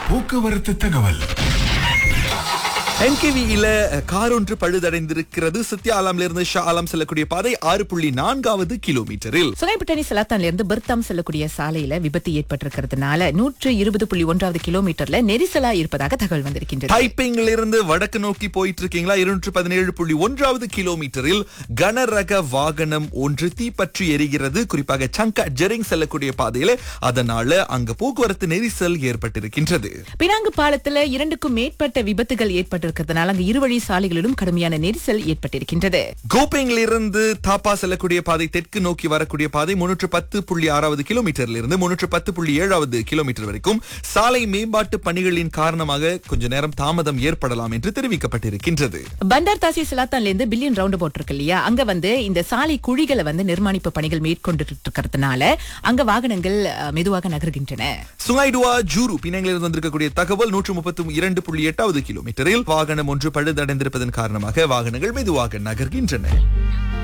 போக்குவரத்து தகவல் என்கேவியில கார் ஒன்று பழுதடைந்திருக்கிறது சத்யா ஆலாம்ல இருந்து ஷா ஆலாம் செல்லக்கூடிய பாதை ஆறு புள்ளி நான்காவது கிலோமீட்டரில் சுங்கைப்பட்டணி சலாத்தான்ல இருந்து பெர்தாம் செல்லக்கூடிய சாலையில விபத்து ஏற்பட்டிருக்கிறதுனால நூற்று இருபது புள்ளி ஒன்றாவது கிலோமீட்டர்ல நெரிசலா இருப்பதாக தகவல் வந்திருக்கின்றது டைப்பிங்ல இருந்து வடக்கு நோக்கி போயிட்டு இருக்கீங்களா இருநூற்று பதினேழு புள்ளி ஒன்றாவது கிலோமீட்டரில் கனரக வாகனம் ஒன்று தீப்பற்றி எரிகிறது குறிப்பாக சங்கா ஜெரிங் செல்லக்கூடிய பாதையில அதனால அங்க போக்குவரத்து நெரிசல் ஏற்பட்டிருக்கின்றது பினாங்கு பாலத்துல இரண்டுக்கும் மேற்பட்ட விபத்துகள் ஏற்பட்டிருக்கிறதுனால அங்கு இருவழி சாலைகளிலும் கடுமையான நெரிசல் ஏற்பட்டிருக்கின்றது கோப்பைங்கில் இருந்து தாப்பா செல்லக்கூடிய பாதை தெற்கு நோக்கி வரக்கூடிய பாதை முன்னூற்று பத்து புள்ளி ஆறாவது கிலோமீட்டர்ல இருந்து முன்னூற்று பத்து புள்ளி ஏழாவது கிலோமீட்டர் வரைக்கும் சாலை மேம்பாட்டு பணிகளின் காரணமாக கொஞ்ச நேரம் தாமதம் ஏற்படலாம் என்று தெரிவிக்கப்பட்டிருக்கின்றது பண்டார் தாசி சிலாத்தான்ல இருந்து பில்லியன் ரவுண்ட் போட் இருக்கு இல்லையா அங்க வந்து இந்த சாலை குழிகளை வந்து நிர்மாணிப்பு பணிகள் மேற்கொண்டு இருக்கிறதுனால அங்க வாகனங்கள் அஹ், மெதுவாக நகர்கின்றன சுங்கைடுவா ஜூரு பிணைங்களில் இருந்து வந்திருக்கக்கூடிய தகவல் நூற்று முப்பத்தி இரண்டு புள்ளி எட்டாவது கிலோமீட்டரில் வாகனம் ஒன்று பழுதடைந்திருப்பதன் காரணமாக வாகனங்கள் மெதுவாக நகர்கின்றன